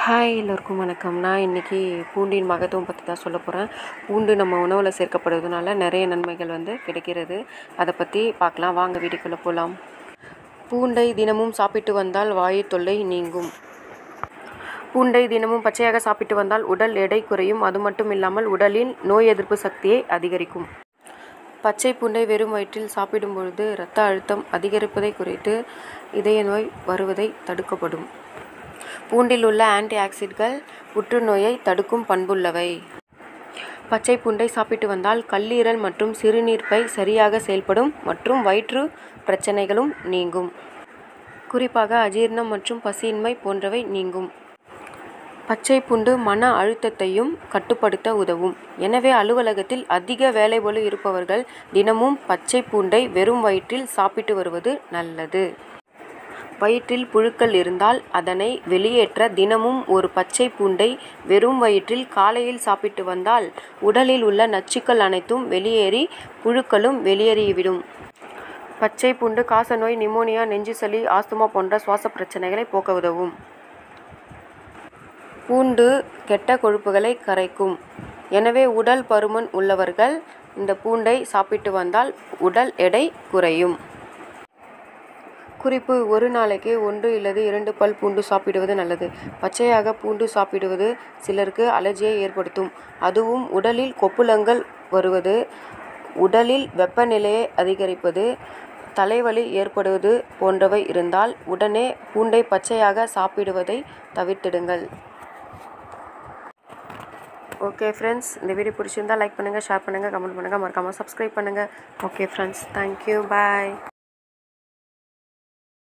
hi எல்லோருக்கும் வணக்கம் நான் இன்றைக்கி பூண்டின் மகத்துவம் பற்றி தான் சொல்ல போகிறேன் பூண்டு நம்ம உணவில் சேர்க்கப்படுவதனால நிறைய நன்மைகள் வந்து கிடைக்கிறது அதை பற்றி பார்க்கலாம் வாங்க வீட்டுக்குள்ளே போகலாம் பூண்டை தினமும் சாப்பிட்டு வந்தால் வாயு தொல்லை நீங்கும் பூண்டை தினமும் பச்சையாக சாப்பிட்டு வந்தால் உடல் எடை குறையும் அது மட்டும் இல்லாமல் உடலின் நோய் எதிர்ப்பு சக்தியை அதிகரிக்கும் பச்சை பூண்டை வெறும் வயிற்றில் சாப்பிடும் பொழுது இரத்த அழுத்தம் அதிகரிப்பதை குறைத்து இதய நோய் வருவதை தடுக்கப்படும் பூண்டில் உள்ள ஆன்டி ஆக்சிட்கள் புற்றுநோயை தடுக்கும் பண்புள்ளவை பச்சை பூண்டை சாப்பிட்டு வந்தால் கல்லீரல் மற்றும் சிறுநீர் பை சரியாக செயல்படும் மற்றும் வயிற்று பிரச்சனைகளும் நீங்கும் குறிப்பாக அஜீரணம் மற்றும் பசியின்மை போன்றவை நீங்கும் பச்சை பூண்டு மன அழுத்தத்தையும் கட்டுப்படுத்த உதவும் எனவே அலுவலகத்தில் அதிக வேலைபளு இருப்பவர்கள் தினமும் பச்சை பூண்டை வெறும் வயிற்றில் சாப்பிட்டு வருவது நல்லது வயிற்றில் புழுக்கள் இருந்தால் அதனை வெளியேற்ற தினமும் ஒரு பச்சை பூண்டை வெறும் வயிற்றில் காலையில் சாப்பிட்டு வந்தால் உடலில் உள்ள நச்சுக்கள் அனைத்தும் வெளியேறி புழுக்களும் வெளியேறிவிடும் பச்சை பூண்டு காசநோய் நிமோனியா நெஞ்சு சளி ஆஸ்துமா போன்ற சுவாச பிரச்சனைகளை போக்க உதவும் பூண்டு கெட்ட கொழுப்புகளை கரைக்கும் எனவே உடல் பருமன் உள்ளவர்கள் இந்த பூண்டை சாப்பிட்டு வந்தால் உடல் எடை குறையும் குறிப்பு ஒரு நாளைக்கு ஒன்று இல்லது இரண்டு பல் பூண்டு சாப்பிடுவது நல்லது பச்சையாக பூண்டு சாப்பிடுவது சிலருக்கு அலர்ஜியை ஏற்படுத்தும் அதுவும் உடலில் கொப்புளங்கள் வருவது உடலில் வெப்பநிலையை அதிகரிப்பது தலைவலி ஏற்படுவது போன்றவை இருந்தால் உடனே பூண்டை பச்சையாக சாப்பிடுவதை தவிர்த்திடுங்கள் ஓகே ஃப்ரெண்ட்ஸ் இந்த வீடியோ பிடிச்சிருந்தால் லைக் பண்ணுங்கள் ஷேர் பண்ணுங்கள் கமெண்ட் பண்ணுங்கள் மறக்காமல் சப்ஸ்கிரைப் பண்ணுங்கள் ஓகே ஃப்ரெண்ட்ஸ் தேங்க்யூ பாய்